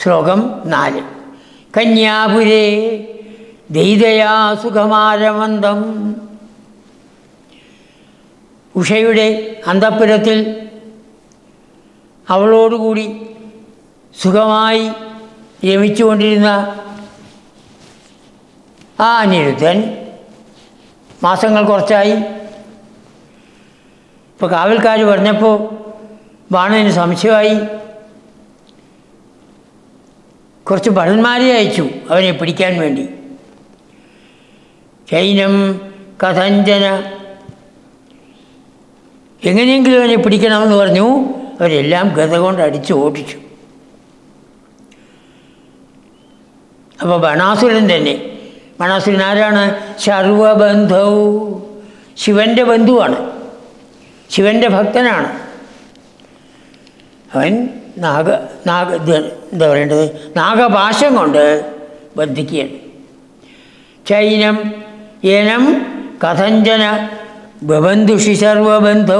ശ്ലോകം നാല് കന്യാപുരേ ദൈതയാ സുഖമാരമന്ദം ഉഷയുടെ അന്തഃപുരത്തിൽ അവളോടുകൂടി സുഖമായി രമിച്ചുകൊണ്ടിരുന്ന ആ അനിരുദ്ധൻ മാസങ്ങൾ കുറച്ചായി ഇപ്പോൾ കാവൽക്കാർ പറഞ്ഞപ്പോൾ ബാണന് സംശയമായി കുറച്ച് ഭടന്മാരെ അയച്ചു അവനെ പിടിക്കാൻ വേണ്ടി ചൈനം കഥഞ്ചന എങ്ങനെയെങ്കിലും അവനെ പിടിക്കണമെന്ന് പറഞ്ഞു അവരെല്ലാം ഗത കൊണ്ട് അടിച്ച് ഓടിച്ചു അപ്പോൾ ബണാസുരൻ തന്നെ ബണാസുരൻ ആരാണ് സർവബന്ധൗ ശിവൻ്റെ ബന്ധുവാണ് ശിവൻ്റെ ഭക്തനാണ് അവൻ നാഗ നാഗ ഇത് എന്താ പറയേണ്ടത് നാഗപാശം കൊണ്ട് ബന്ധിക്കുകയാണ് ചൈനം ഏനം കഥഞ്ചന ബബന്ധുഷി സർവബന്ധൗ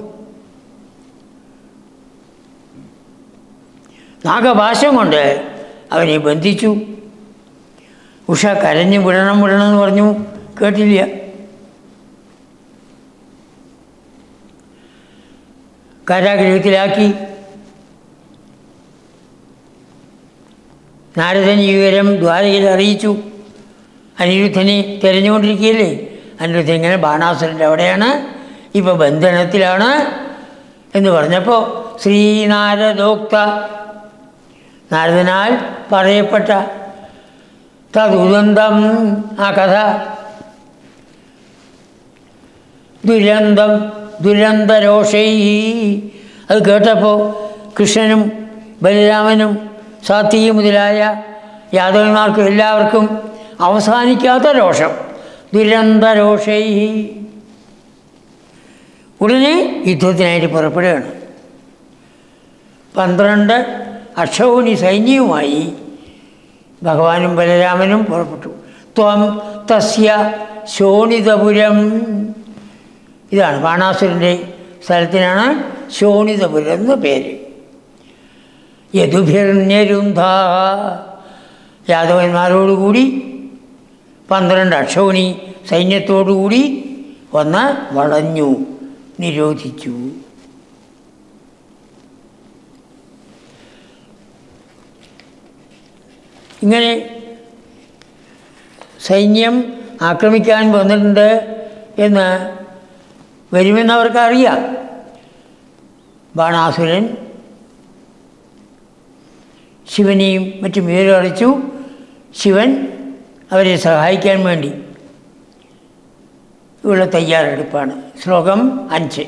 നാഗപാശം കൊണ്ട് അവനെ ബന്ധിച്ചു ഉഷ കരഞ്ഞു വിടണം വിടണം എന്ന് പറഞ്ഞു കേട്ടില്ല കാരാഗ്രഹത്തിലാക്കി നാരദൻ ഈ വിവരം ദ്വാരകയിൽ അറിയിച്ചു അനിരുദ്ധനെ തിരഞ്ഞുകൊണ്ടിരിക്കുകയല്ലേ അനിരുദ്ധൻ ഇങ്ങനെ ബാണാസുരൻ്റെ അവിടെയാണ് ഇപ്പോൾ ബന്ധനത്തിലാണ് എന്ന് പറഞ്ഞപ്പോൾ ശ്രീനാരദോക്ത നാരദനാൽ പറയപ്പെട്ട തദുദന്തം ആ കഥ ദുരന്തം ദുരന്തരോഷൈ അത് കേട്ടപ്പോൾ കൃഷ്ണനും ബലരാമനും സാത്വികി മുതലായ യാദവന്മാർക്കും എല്ലാവർക്കും അവസാനിക്കാത്ത രോഷം ദുരന്തരോഷൈ ഉടനെ യുദ്ധത്തിനായിട്ട് പുറപ്പെടുകയാണ് പന്ത്രണ്ട് അക്ഷൗണി സൈന്യവുമായി ഭഗവാനും ബലരാമനും പുറപ്പെട്ടു ത്വം തസ്യ ശോണിതപുരം ഇതാണ് ബാണാസുരൻ്റെ സ്ഥലത്തിനാണ് ശോണിതപുരം എന്ന പേര് യദുഭിർണ്യരുന്ധ യാദവന്മാരോടുകൂടി പന്ത്രണ്ട് അക്ഷൗണി സൈന്യത്തോടുകൂടി വന്ന് വളഞ്ഞു നിരോധിച്ചു ഇങ്ങനെ സൈന്യം ആക്രമിക്കാൻ വന്നിട്ടുണ്ട് എന്ന് വരുമെന്ന് അവർക്ക് അറിയാം ബാണാസുരൻ ശിവനെയും മറ്റും വിവരം അറിയിച്ചു ശിവൻ അവരെ സഹായിക്കാൻ വേണ്ടി ഉള്ള തയ്യാറെടുപ്പാണ് ശ്ലോകം അഞ്ച്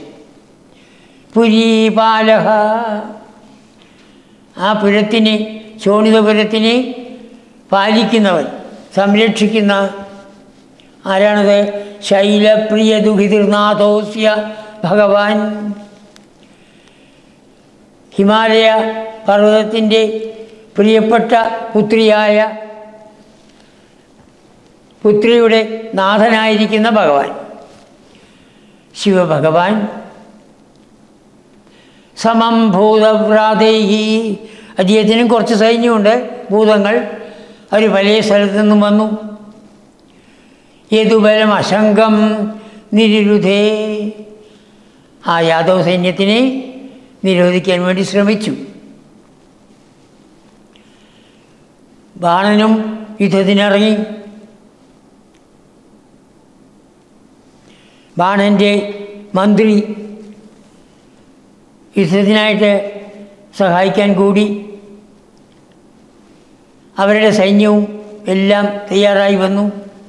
പുരീപാലഹ ആ പുരത്തിനെ ശോണിതപുരത്തിനെ പാലിക്കുന്നവൻ സംരക്ഷിക്കുന്ന ആരാണത് ശൈലപ്രിയ ദുഹിതൃനാഥോസ്യ ഭഗവാൻ ഹിമാലയ പർവ്വതത്തിൻ്റെ പ്രിയപ്പെട്ട പുത്രിയായ പുത്രിയുടെ നാഥനായിരിക്കുന്ന ഭഗവാൻ ശിവഭഗവാൻ സമം ഭൂതവ്രാതൈഹി അദ്ദേഹത്തിനും കുറച്ച് സൈന്യമുണ്ട് ഭൂതങ്ങൾ അവർ പല സ്ഥലത്തു നിന്നും വന്നു യദുബലം അശങ്കം നിരുദ്ധേ ആ യാദവ് സൈന്യത്തിനെ നിരോധിക്കാൻ വേണ്ടി ശ്രമിച്ചു ബാണനും യുദ്ധത്തിനിറങ്ങി ബാണൻ്റെ മന്ത്രി യുദ്ധത്തിനായിട്ട് സഹായിക്കാൻ കൂടി അവരുടെ സൈന്യവും എല്ലാം തയ്യാറായി വന്നു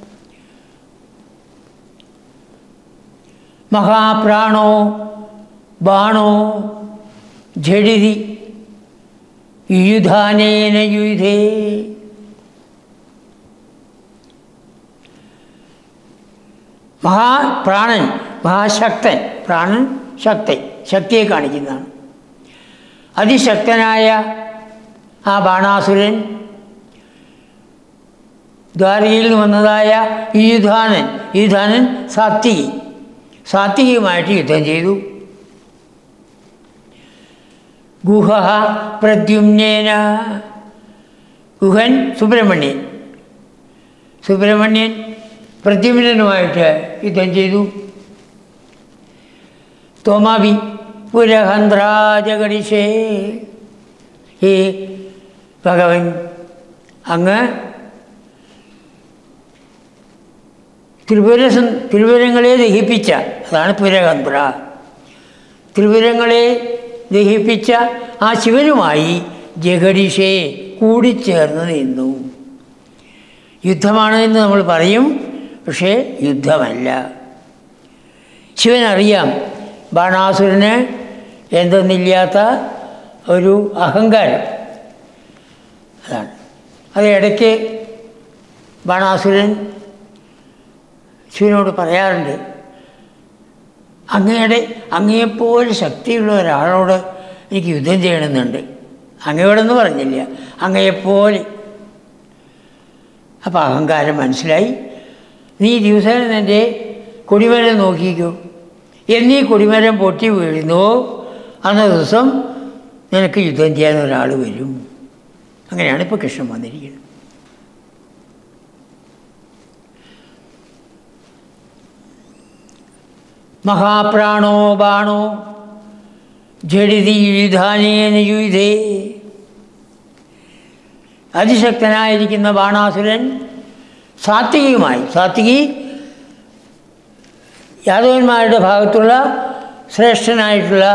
മഹാപ്രാണോ ബാണോ ജഡിതി യുധാനേന യുധേ മഹാപ്രാണൻ മഹാശക്തൻ പ്രാണൻ ശക്തൻ ശക്തിയെ കാണിക്കുന്നതാണ് അതിശക്തനായ ആ ബാണാസുരൻ ദ്വാരകയിൽ നിന്ന് വന്നതായ യുധാനൻ യുധാനൻ സാത്വികി സാത്വികമായിട്ട് യുദ്ധം ചെയ്തു ഗുഹ പ്രദ്യുമ്നേന ഗുഹൻ സുബ്രഹ്മണ്യൻ സുബ്രഹ്മണ്യൻ പ്രദ്യുമ്നനുമായിട്ട് യുദ്ധം ചെയ്തു തോമാവി പുരഹന്ത്രാജഗടിഷേ ഈ ഭഗവൻ അങ്ങ് ത്രിപുര സം- ത്രിപുരങ്ങളെ ദഹിപ്പിച്ച അതാണ് പുരഹന്ത്ര ത്രിപുരങ്ങളെ ദഹിപ്പിച്ച ആ ശിവനുമായി ജഗദീഷേ കൂടിച്ചേർന്ന് നിന്നു യുദ്ധമാണ് എന്ന് നമ്മൾ പറയും പക്ഷേ യുദ്ധമല്ല ശിവനറിയാം ബാണാസുരന് എന്തെന്നില്ലാത്ത ഒരു അഹങ്കാരം അതാണ് അത് ഇടയ്ക്ക് ബാണാസുരൻ ശിവനോട് പറയാറുണ്ട് അങ്ങയുടെ അങ്ങയെപ്പോലെ ശക്തിയുള്ള ഒരാളോട് എനിക്ക് യുദ്ധം ചെയ്യണമെന്നുണ്ട് അങ്ങയോടെന്ന് പറഞ്ഞില്ല അങ്ങയെപ്പോലെ അപ്പോൾ അഹങ്കാരം മനസ്സിലായി നീ ദിവസേന എൻ്റെ കൊടിമരം നോക്കിക്കോ എന്നീ കൊടിമരം പൊട്ടി വീഴുന്നുവോ അന്ന ദിവസം നിനക്ക് യുദ്ധം ചെയ്യാൻ ഒരാൾ വരും അങ്ങനെയാണ് ഇപ്പോൾ കൃഷ്ണൻ വന്നിരിക്കുന്നത് മഹാപ്രാണോ ബാണോ ജഡിതി യുധാനേന യുധേ അതിശക്തനായിരിക്കുന്ന ബാണാസുരൻ സാത്വികയുമായി സാത്വികി യാദവന്മാരുടെ ഭാഗത്തുള്ള ശ്രേഷ്ഠനായിട്ടുള്ള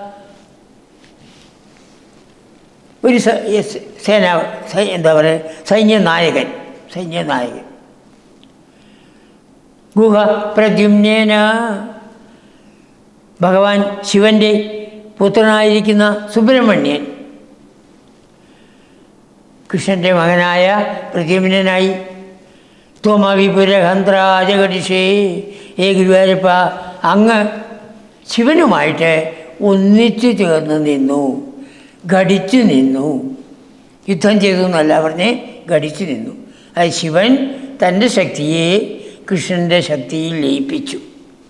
ഒരു സ- യസ്- സേന സൈ- എന്താ പറയുക സൈന്യനായകൻ സൈന്യനായകൻ ഗുഹ പ്രദ്യുമ്നേന ഭഗവാൻ ശിവൻ്റെ പുത്രനായിരിക്കുന്ന സുബ്രഹ്മണ്യൻ കൃഷ്ണൻ്റെ മകനായ പ്രദ്യുമ്നായി തോമവിപുരഹന്ത്രാജഗടിഷേ ഏ ഗുരുവായൂരപ്പ അങ്ങ് ശിവനുമായിട്ട് ഒന്നിച്ചു ചേർന്ന് നിന്നു ഘടിച്ചു നിന്നു യുദ്ധം ചെയ്തു എന്നല്ല പറഞ്ഞ് ഘടിച്ചു നിന്നു അത് ശിവൻ തൻ്റെ ശക്തിയെ കൃഷ്ണൻ്റെ ശക്തിയിൽ ലയിപ്പിച്ചു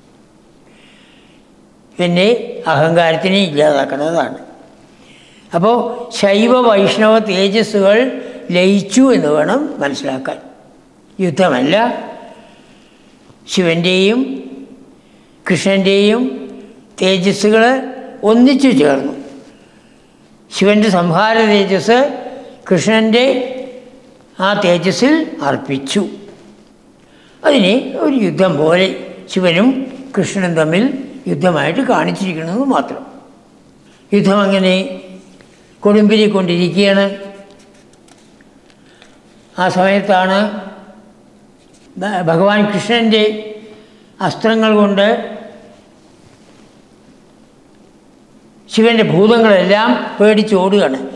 പിന്നെ അഹങ്കാരത്തിനെ ഇല്ലാതാക്കുന്നതാണ് അപ്പോൾ ശൈവ വൈഷ്ണവ തേജസ്സുകൾ ലയിച്ചു എന്ന് വേണം മനസ്സിലാക്കാൻ യുദ്ധമല്ല ശിവൻ്റെയും കൃഷ്ണൻ്റെയും തേജസ്സുകൾ ഒന്നിച്ചു ചേർന്നു ശിവൻ്റെ സംഹാര തേജസ് കൃഷ്ണൻ്റെ ആ തേജസ്സിൽ അർപ്പിച്ചു അതിനെ ഒരു യുദ്ധം പോലെ ശിവനും കൃഷ്ണനും തമ്മിൽ യുദ്ധമായിട്ട് കാണിച്ചിരിക്കുന്നത് മാത്രം യുദ്ധം അങ്ങനെ കൊടുമ്പിരിക്കൊണ്ടിരിക്കുകയാണ് ആ സമയത്താണ് ഭ- ഭഗവാൻ കൃഷ്ണൻ്റെ അസ്ത്രങ്ങൾ കൊണ്ട് ശിവൻ്റെ ഭൂതങ്ങളെല്ലാം പേടിച്ചോടുകയാണ്